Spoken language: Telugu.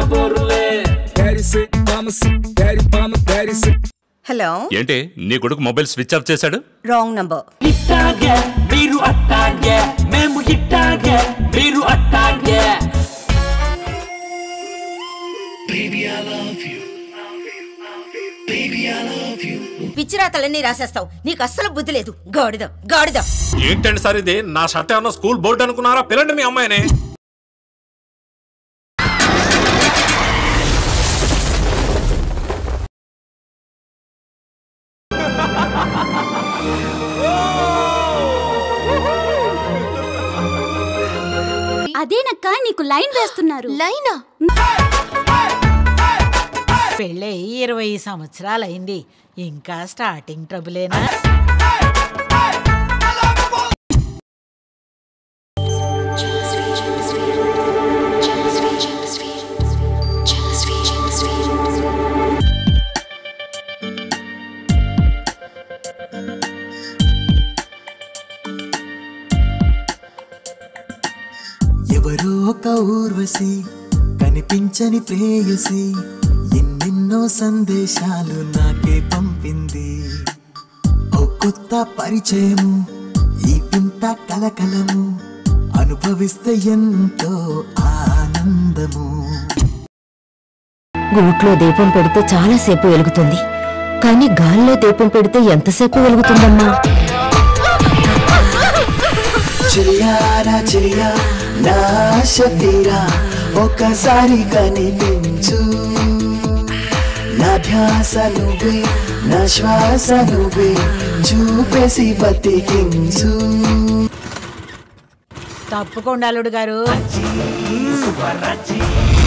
బోరులే Daddy mama daddy mama daddy hello ఏంటి నీ కొడుకు మొబైల్ స్విచ్ ఆఫ్ చేశాడు రాంగ్ నంబర్ ఇట్టాగే మీరు అట్టాగే మేము ఇట్టాగే మీరు అట్టాగే పిచ్చిరాతలన్నీ రాసేస్తావు నీకు అస్సలు బుద్ధి లేదు గాడిద గాడిద ఏంటండి సార్ ఇది నా షర్ట్ ఏమన్నా స్కూల్ బోర్డు అనుకున్నారా పిల్లండి మీ అమ్మాయిని అదేనక్క నీకు లైన్ వేస్తున్నారు లైనా పెళ్ళయి ఇరవై సంవత్సరాలైంది ఇంకా స్టార్టింగ్ ట్రబులేనా ఎవరో ఒక ఊర్వశి కనిపించని ప్రేయసి ఎన్నెన్నో సందేశాలు నాకే పంపింది ఓ కొత్త పరిచయము ఈ పింత కలకలము అనుభవిస్తే ఎంతో ఆనందము గూట్లో దీపం పెడితే చాలాసేపు వెలుగుతుంది కానీ గాల్లో దీపం పెడితే ఎంతసేపు వెలుగుతుందమ్మా చెయ్యారా చెయ్యా నా ఆశ తీరా ఒకసారి కనిపించు నా ధ్యాస నువ్వే నా శ్వాస నువ్వే చూపేసి బతికించు తప్పకుండా అల్లుడు గారు సూపర్ రచ్చి